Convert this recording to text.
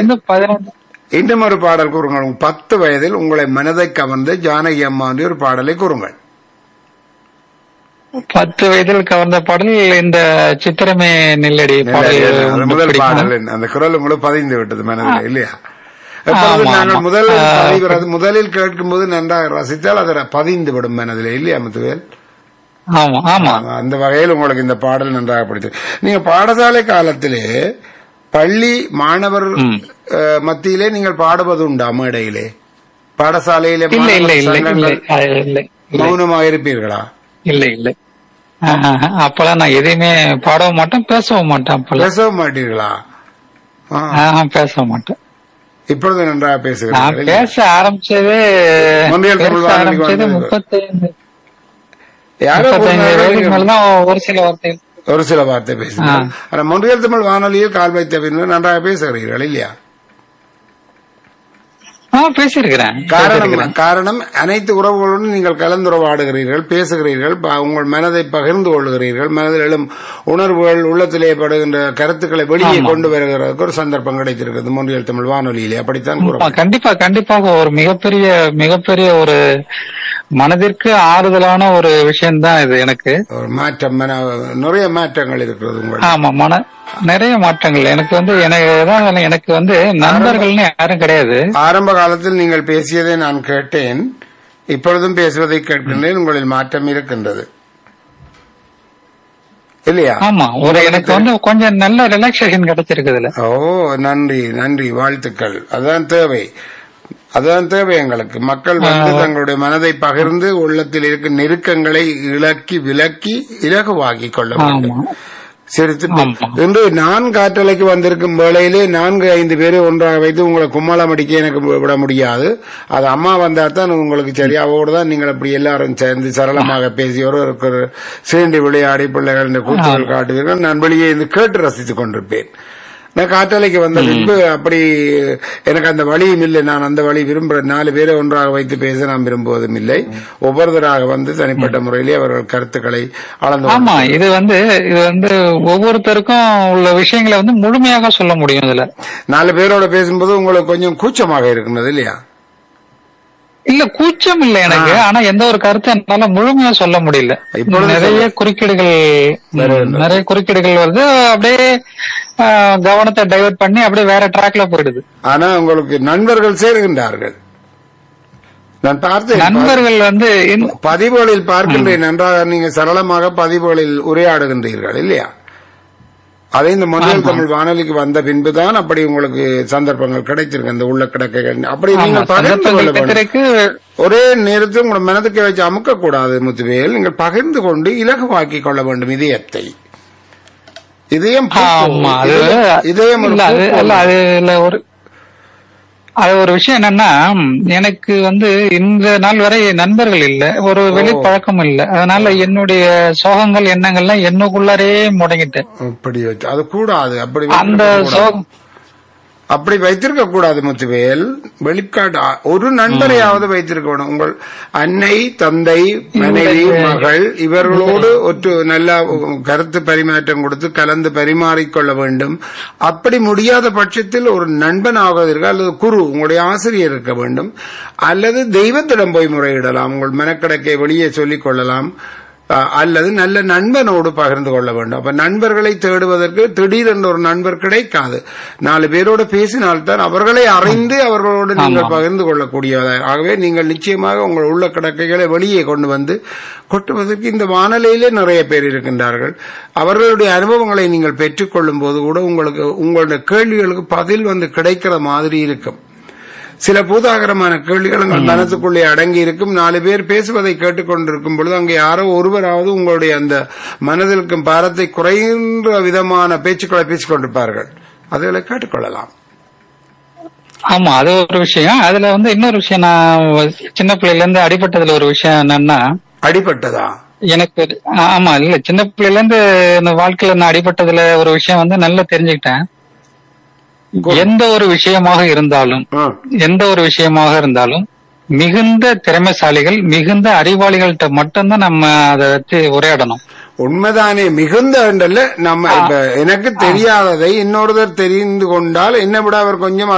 இருந்து பதினொன்று இன்னும் ஒரு பாடல் கூறுங்கள் உங்க பத்து வயதில் உங்களை மனதை கவர்ந்த ஜானகி அம்மா என்று ஒரு பாடலை கூறுங்கள் பத்து வயதில் கவர்ந்த பாடல் இந்த சித்திரமே நெல்லடி பாடல் அது ரொம்ப முதல் பிடிக்கும். பாடல் அந்த குரல் உங்களுக்கு பதிந்து விட்டது மனதில் இல்லையா எப்பொழுது ஆமா, நாங்கள் ஆமா. முதல் ஆ. பதிவது முதலில் கேட்கும் போது நன்றாக ரசித்தால் அது பதிந்து விடும் மனதில் இல்லையா முத்துவேல் ஆமா ஆமா ஆமா, அந்த வகையில் உங்களுக்கு இந்த பாடல் நன்றாக பிடித்தது நீங்க பாடசாலை காலத்திலே பள்ளி மாணவர் ம். அஹ், மத்தியிலே நீங்கள் பாடுவது உண்டா மேடையிலே பாடசாலையிலே இல்ல இல்ல மாணவர் இல்ல இல்ல சங்கங்கள் அது இல்ல இல்ல மௌனமாக இருப்பீர்களா இல்ல இல்ல ஆஹ், அப்பெல்லாம் நான் எதையுமே பாடவும் மாட்டேன் பேசவும் மாட்டேன் அப்பெல்லாம் பேசவும் மாட்டீர்களா ஆ, ஆஹ், பேச மாட்டேன் இப்பொழுது நன்றாக நான் பேசுகிறீர்கள் இல்லையா? பேச ஆரம்பிச்சதே முன்னியல் தமிழ் பேச வானொலிக்கு ஆரம்பிச்சது வந்தது. முப்பத்தைந்து யாரோ முப்பத்தைந்து ஒரு நாள் வயதுக்கு நீங்க மேலதான் ஒரு சில வார்த்தைகள் ஒரு சில வார்த்தை பேசுகிறீர்கள் ஆனா மொழியல் தமிழ் வானொலியில் கால் வைத்த பின்னர் நன்றாக பேசுகிறீர்கள் இல்லையா ஆ பேசியிருக்கிறேன் காரணம் காரணம் அனைத்து உறவுகளுடன் நீங்கள் கலந்துரையாடுகிறீர்கள் பேசுகிறீர்கள் ப- உங்கள் மனதை பகிர்ந்து கொள்கிறீர்கள் மனதில் எழும் உணர்வுகள் உள்ளத்திலே படுகின்ற கருத்துக்களை வெளியே கொண்டு வருகிறதுக்கு ஒரு சந்தர்ப்பம் கிடைத்திருக்கிறது மொழியல் தமிழ் வானொலியிலே அப்படித்தான் ஆமா, கூறுவோம் கண்டிப்பா கண்டிப்பாக ஒரு மிகப்பெரிய மிகப்பெரிய ஒரு மனதிற்கு ஆறுதலான ஒரு விஷயம்தான் இது எனக்கு ஒரு மாற்றம் மன- நிறைய மாற்றங்கள் இருக்கிறது உங்கள் ஆமா மன நிறைய மாற்றங்கள் எனக்கு வந்து எனக்கு அதான் எனக்கு வந்து நண்பர்கள்னு யாரும் கிடையாது ஆரம்ப காலத்தில் நீங்கள் பேசியதை நான் கேட்டேன் இப்பொழுதும் பேசுவதை கேட்கின்றேன் உங்களில் மாற்றம் இருக்கின்றது இல்லையா ஆமா ஒரு எனக்கு வந்து கொஞ்சம் நல்ல ரிலாக்ஸேஷன் கிடைச்சிருக்குதுல ஓ நன்றி நன்றி வாழ்த்துக்கள் அதான் தேவை அதுதான் தேவை எங்களுக்கு மக்கள் வந்து தங்களுடைய மனதை பகிர்ந்து உள்ளத்தில் இருக்கும் நெருக்கங்களை இலக்கி விலக்கி இலகுவாக்கி கொள்ள வேண்டும் ஆமா சிரித்து ஆமா. இன்று நான் காற்றலைக்கு வந்திருக்கும் வேளையிலே நான்கு ஐந்து பேரை ஒன்றாக வைத்து உங்களை கும்மாளம் அடிக்க எனக்கு விட முடியாது அது அம்மா வந்தா தான் உங்களுக்கு சரி அவரோடு தான் நீங்கள் அப்படி எல்லாரும் சேர்ந்து சரளமாக பேசி ஒருவருக்கு ஒரு சீண்டி விளையாடி பிள்ளைகள் இந்த கூத்துகள் காட்டுவீர்கள் நான் வெளியே இருந்து கேட்டு ரசித்துக் கொண்டிருப்பேன் நான் காற்றலைக்கு வந்த பின்பு அப்படி எனக்கு அந்த வழியும் இல்லை நான் அந்த வழி விரும்புகிறேன் நாலு பேரை ஒன்றாக வைத்து பேச நான் விரும்புவதும் இல்லை ஒவ்வொருத்தராக வந்து தனிப்பட்ட முறையிலே அவர்கள் கருத்துக்களை அளந்து ஆமா இது வந்து இது வந்து ஒவ்வொருத்தருக்கும் உள்ள விஷயங்களை வந்து முழுமையாக சொல்ல முடியும் இதுல நாலு பேரோட பேசும்போது உங்களுக்கு கொஞ்சம் கூச்சமாக இருக்கிறது இல்லையா இல்ல கூச்சம் இல்ல எனக்கு ஆனா எந்த ஒரு கருத்தை என்னால முழுமையா சொல்ல முடியல இப்பொழுது நிறைய குறுக்கீடுகள் ம், நிறைய குறுக்கீடுகள் வருது அப்படியே ஆ, கவனத்தை டைவர்ட் பண்ணி அப்படியே வேற ட்ராக்ல போயிடுது ஆனா உங்களுக்கு நண்பர்கள் சேருகின்றார்கள் நான் பார்த்தேன் நண்பர்கள் வந்து இந்த- பதிவுகளில் பார்க்கின்றேன் நன்றாக நீங்க சரளமாக பதிவுகளில் உரையாடுகின்றீர்கள் இல்லையா அதே இந்த முதல் தமிழ் வானொலிக்கு வந்த பின்புதான் அப்படி உங்களுக்கு சந்தர்ப்பங்கள் கிடைச்சிருக்கு அந்த உள்ள கிடக்கைகள் அப்படி ஆமா, நீங்கள் பகிர்ந்து கொள்ள சந்தர்ப்பங்கள் வேண்டும் கிடைக்கிறதுக்கு ஒரே நேரத்தில் உங்கள் மனதுக்கு வச்சு அமுக்க கூடாது முத்துவேல் நீங்கள் பகிர்ந்து கொண்டு இலகுவாக்கிக் கொள்ள வேண்டும் இதயத்தை இதயம் பூ- ஆமா அது இதயம் இதயம் ஒரு இல்ல அது பூ இல்ல அது இல்ல ஒரு அது ஒரு விஷயம் என்னன்னா எனக்கு வந்து இந்த நாள் வரை நண்பர்கள் இல்ல ஒரு வெளி பழக்கம் இல்ல அதனால என்னுடைய சோகங்கள் எண்ணங்கள்லாம் என்னக்குள்ளாரே முடங்கிட்டேன் அப்படி வச்சு அது கூடாது அப்படி அந்த வைத்திருக்க கூடாது. சோகம் அப்படி வைத்திருக்க கூடாது முத்துவேல் வெளிக்காட்டு அ- ஒரு நண்பரையாவது வைத்திருக்க வேணும் உங்கள் அன்னை தந்தை மனைவி மகள் இவர்களோடு ஒரு நல்ல கருத்து பரிமாற்றம் கொடுத்து கலந்து பரிமாறிக்கொள்ள வேண்டும் அப்படி முடியாத பட்சத்தில் ஒரு நண்பன் ஆவதற்கு அல்லது குரு உங்களுடைய ஆசிரியர் இருக்க வேண்டும் அல்லது தெய்வத்திடம் போய் முறையிடலாம் உங்கள் மனக்கடக்கை வெளியே சொல்லிக் கொள்ளலாம் அஹ், அல்லது நல்ல நண்பனோடு பகிர்ந்து கொள்ள வேண்டும் அப்ப நண்பர்களை தேடுவதற்கு திடீரென்று ஒரு நண்பர் கிடைக்காது நாலு பேரோடு பேசினால்தான் அவர்களை அறிந்து அவர்களோடு நீங்கள் பகிர்ந்து கொள்ளக்கூடியதாக ஆகவே நீங்கள் நிச்சயமாக உங்கள் உள்ள கிடக்கைகளை வெளியே கொண்டு வந்து கொட்டுவதற்கு இந்த வானொலியிலே நிறைய பேர் இருக்கின்றார்கள் அவர்களுடைய அனுபவங்களை நீங்கள் பெற்றுக்கொள்ளும் போது கூட உங்களுக்கு உங்களுடைய கேள்விகளுக்கு பதில் வந்து கிடைக்கிற மாதிரி இருக்கும் சில பூதாகரமான கேள்விகள் உங்கள் மனசுக்குள்ளே அடங்கி இருக்கும் நாலு பேர் பேசுவதை கேட்டுக்கொண்டிருக்கும் பொழுது அங்கே யாரோ ஒருவராவது உங்களுடைய அந்த மனதில் இருக்கும் பாரத்தை குறைந்த விதமான பேச்சுக்களை பேசிக் கொண்டிருப்பார்கள் அதுகளை கேட்டுக்கொள்ளலாம் ஆமா அது ஒரு விஷயம் அதுல வந்து இன்னொரு விஷயம் நான் சின்ன பிள்ளையில இருந்து அடிபட்டதுல ஒரு விஷயம் என்னன்னா அடிபட்டதா எனக்கு ஆமா இல்ல சின்ன பிள்ளையில இருந்து இந்த வாழ்க்கையில நான் அடிபட்டதுல ஒரு விஷயம் வந்து நல்லா தெரிஞ்சுக்கிட்டேன் எந்த ஒரு விஷயமாக இருந்தாலும் ஆ, எந்த ஒரு விஷயமாக இருந்தாலும் மிகுந்த திறமைசாலிகள் மிகுந்த அறிவாளிகள்கிட்ட மட்டும்தான் நம்ம அதை வச்சு உரையாடணும் உண்மைதானே மிகுந்த என்றல்ல நம்ம இப்ப எனக்கு தெரியாததை இன்னொருத்தர் தெரிந்து கொண்டால் என்னை விட அவர் கொஞ்சம்